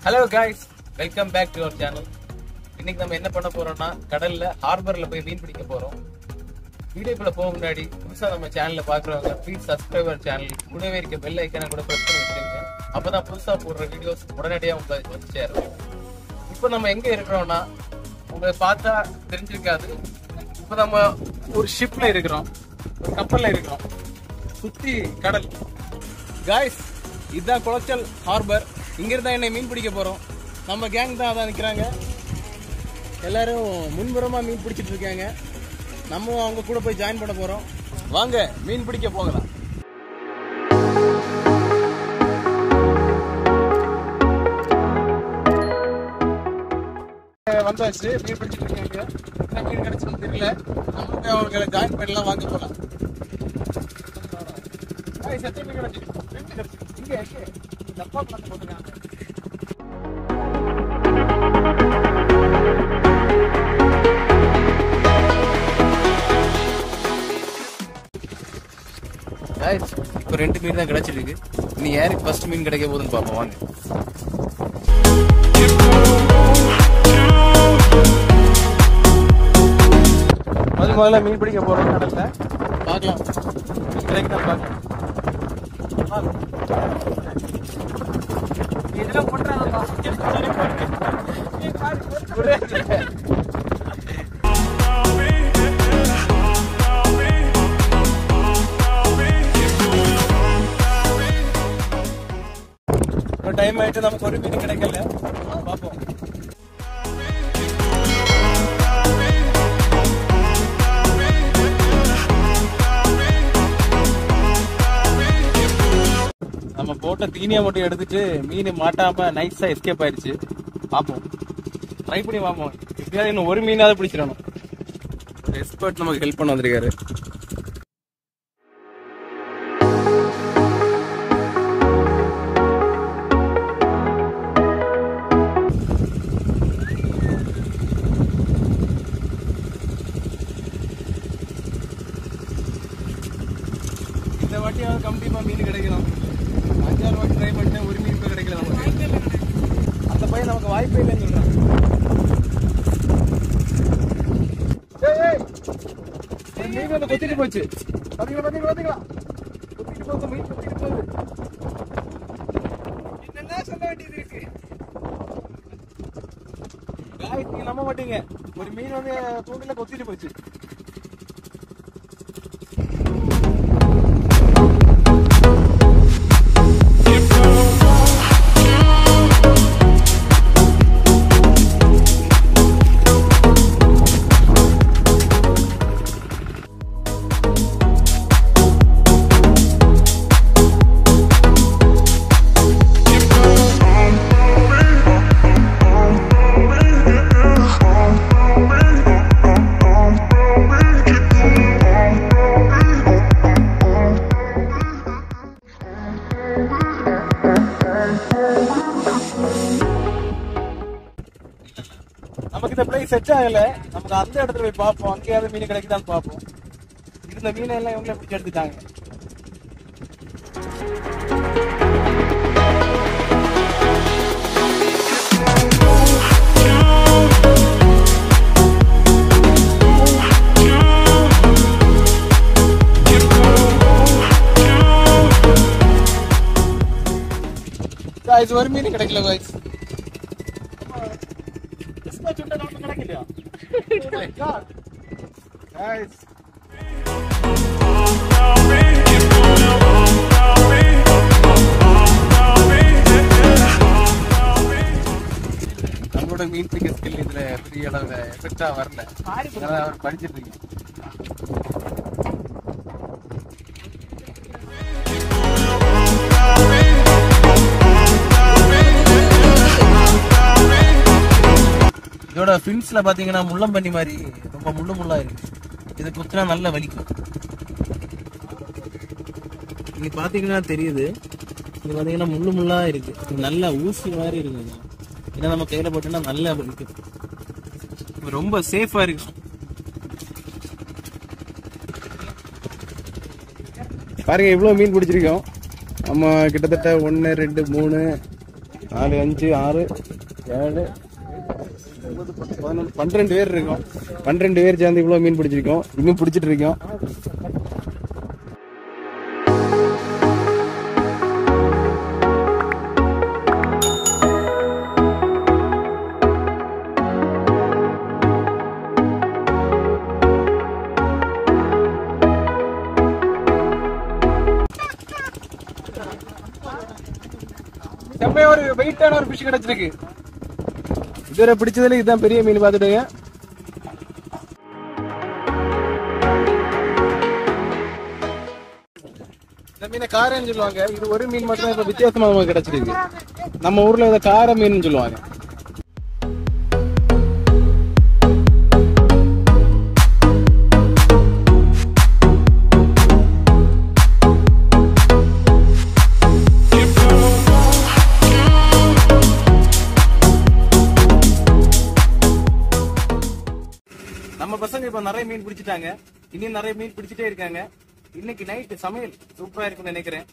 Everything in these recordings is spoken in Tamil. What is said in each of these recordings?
Hello guys welcome back to our channel இன்னைக்கு நம்ம என்ன பண்ண போறோம்னா கடல்ல ஹார்பர்ல போய் மீன் பிடிக்க போறோம் வீடியோக்குள்ள போக முன்னாடி புதுசா நம்ம சேனல்ல பாக்குறவங்க ப்ளீஸ் சப்ஸ்கிரைபர் சேனல் கூடவே இருக்க பெல் ஐக்கனை கூட பிரஸ் பண்ணி வச்சிருங்க அப்பதான் புதுசா போடுற வீடியோஸ் உடனடியா உங்களுக்கு வந்து சேரும் இப்போ நம்ம எங்க இருக்கிறோம்னா உங்களை பார்த்தா தெரிஞ்சிருக்காது இப்போ நம்ம ஒரு ஷிப்ல இருக்கிறோம் ஒரு கப்பல்ல இருக்கிறோம் சுத்தி கடல் காய்ஸ் இதுதான் குளச்சல் ஹார்பர் இங்கிருந்தா என்னை மீன் பிடிக்க போறோம் நம்ம கேங் தான் அதான் நிற்கிறாங்க எல்லாரும் முன்புறமா மீன் பிடிச்சிட்டு இருக்காங்க நம்ம அவங்க கூட போய் ஜாயின் பண்ண போறோம் வாங்க மீன் பிடிக்க போகலாம் வந்தாச்சு மீன் பிடிச்சிட்டு இருக்காங்க என்ன மீன் கிடைச்சுன்னு தெரியல நமக்கு அவங்களை ஜாயின் பண்ணலாம் வாங்க போலாம் ஏய், சத்தியம் மீன் கிடைச்சு ரெண்டு கிடைச்சு இங்க இங்க டப்பா பழத்தை போட்டுருக்காங்க இப்போ ரெண்டு மீன் தான் கிடைச்சிருக்கு நீ யாருக்கு ஃபர்ஸ்ட் மீன் கிடைக்க போகுதுன்னு பார்ப்போம் வாங்க முதல் முதல்ல மீன் பிடிக்க போறோம் கடல்ல பார்க்கலாம் மீன் கிடைக்குதா பார்க்கலாம் இதெல்லாம் பண்றாங்கப்பா டைம் ஆயிட்டு நமக்கு ஒரு மீன் கிடைக்கல பார்ப்போம் நம்ம போட்ட தீனியை மட்டும் எடுத்துட்டு மீன் மாட்டாம நைஸா எஸ்கேப் ஆயிடுச்சு பார்ப்போம் ட்ரை பண்ணி பார்ப்போம் எப்படியாவது இன்னும் ஒரு மீனாவது பிடிச்சிடணும் ஒரு எக்ஸ்பர்ட் நமக்கு ஹெல்ப் பண்ண வந்திருக்காரு இந்த வாட்டியாவது கண்டிப்பா மீன் கிடைக்கலாம் அஞ்சாறு வாட்டி ட்ரை பண்ணிட்டேன் ஒரு மீன் கூட கிடைக்கல நமக்கு அந்த பையன் நமக்கு வாய்ப்பே இல்லைன்னு சொல்றான் ஏய், ஏய். ஒரு மீன் வந்து கொத்திட்டு போச்சு பாத்தீங்களா பாத்தீங்களா பாத்தீங்களா கொத்திட்டு போகுது மீன் கொத்திட்டு போகுது என்னென்ன சொல்ல வேண்டியது இருக்கு Guys, நீங்க நம்ப மாட்டீங்க ஒரு மீன் வந்து தூண்டில கொத்திட்டு போச்சு நமக்கு இந்த பிளேஸ் செட் ஆகல நமக்கு அந்த இடத்துல போய் பார்ப்போம் அங்கேயாவது மீன் கிடைக்குதான்னு பார்ப்போம் இருந்த மீனை எல்லாம் இவங்களே பிடிச்சி எடுத்துட்டாங்க Guys, ஒரு மீன் கிடைக்கல guys. Dispatch விட்டா நமக்கு கிடைக்கலையா? Oh my God. Guys. நம்மளோட மீன் பிடிக்க ஸ்கில் இதுல பெரிய அளவுல எஃபெக்டா வரல அதனால அவர் படிச்சிட்டு இருக்கீங்க இதோட ஃபின்ஸ்ல பாத்தீங்கன்னா முள்ளம்பன்னி மாதிரி ரொம்ப முள்ளு முள்ளா இருக்கு இது குத்துனா நல்ல வலிக்கும் நீங்க பாத்தீங்கன்னா தெரியுது இது பாத்தீங்கன்னா முள்ளு முள்ளா இருக்கு இது நல்ல ஊசி மாதிரி இருக்கு இது. ஏன்னா நம்ம கையில போட்டோம்னா நல்லா வலிக்கும் இது ரொம்ப சேஃபா இருக்கு பாருங்க இவ்வளவு மீன் பிடிச்சிருக்கோம் நம்ம கிட்டத்தட்ட ஒன்று ரெண்டு மூணு நாலு அஞ்சு ஆறு ஏழு ஒன்பது, பத்து, பதினொன்று பன்னிரெண்டு பேர் இருக்கோம் பன்னிரெண்டு பேர் சேர்ந்து இவ்வளோ மீன் பிடிச்சிருக்கோம் இன்னும் பிடிச்சிட்டு இருக்கோம் செம்மையா ஒரு வெயிட்டான ஒரு ஃபிஷ் கிடைச்சிருக்கு இதுவரை பிடிச்சதுல இதுதான் பெரிய மீன் பார்த்துட்டுங்க இந்த மீனை காரன்னு சொல்லுவாங்க இது ஒரு மீன் மட்டும் தான் இப்ப வித்தியாசமா நமக்கு கிடைச்சிருக்கு நம்ம ஊர்ல இதை கார மீன் சொல்லுவாங்க நம்ம பசங்க இப்ப நிறைய மீன் பிடிச்சிட்டாங்க இன்னும் நிறைய மீன் பிடிச்சிட்டே இருக்காங்க இன்னைக்கு நைட் சமையல் சூப்பரா இருக்கும்னு நினைக்கிறேன்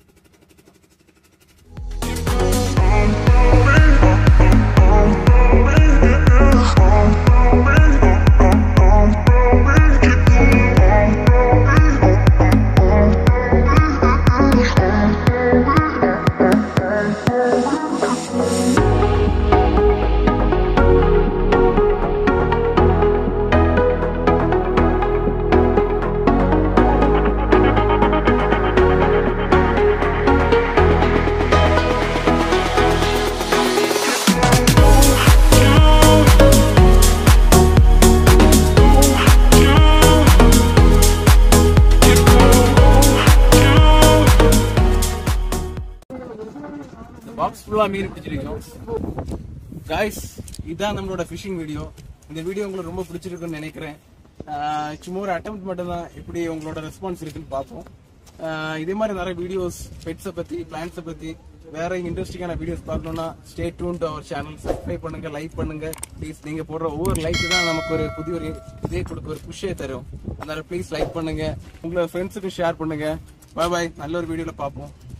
பாக்ஸ் ஃபுல்லா மீன் பிடிச்சிருக்கோம் காய்ஸ் இதான் நம்மளோட ஃபிஷிங் வீடியோ இந்த வீடியோ உங்களுக்கு ரொம்ப பிடிச்சிருக்குன்னு நினைக்கிறேன் ஆஹ் சும்மா ஒரு அட்டம் மட்டும் தான் எப்படி உங்களோட ரெஸ்பான்ஸ் இருக்குன்னு பார்ப்போம் ஆஹ் இதே மாதிரி நிறைய வீடியோஸ் பெட்ஸை பத்தி பிளான்ஸை பத்தி வேற இன்ட்ரெஸ்டிங்கான வீடியோஸ் பார்க்கணும்னா stay tuned to our channel subscribe பண்ணுங்க லைக் பண்ணுங்க ப்ளீஸ் நீங்க போடுற ஒவ்வொரு லைக் தான் நமக்கு ஒரு புதிய ஒரு இதே கொடுக்க ஒரு புஷ்ஷே தரும் அதனால ப்ளீஸ் லைக் பண்ணுங்க உங்களை ஃப்ரெண்ட்ஸுக்கு ஷேர் பண்ணுங்க பாய் பாய் நல்ல ஒரு வீடியோல பார்ப்போம்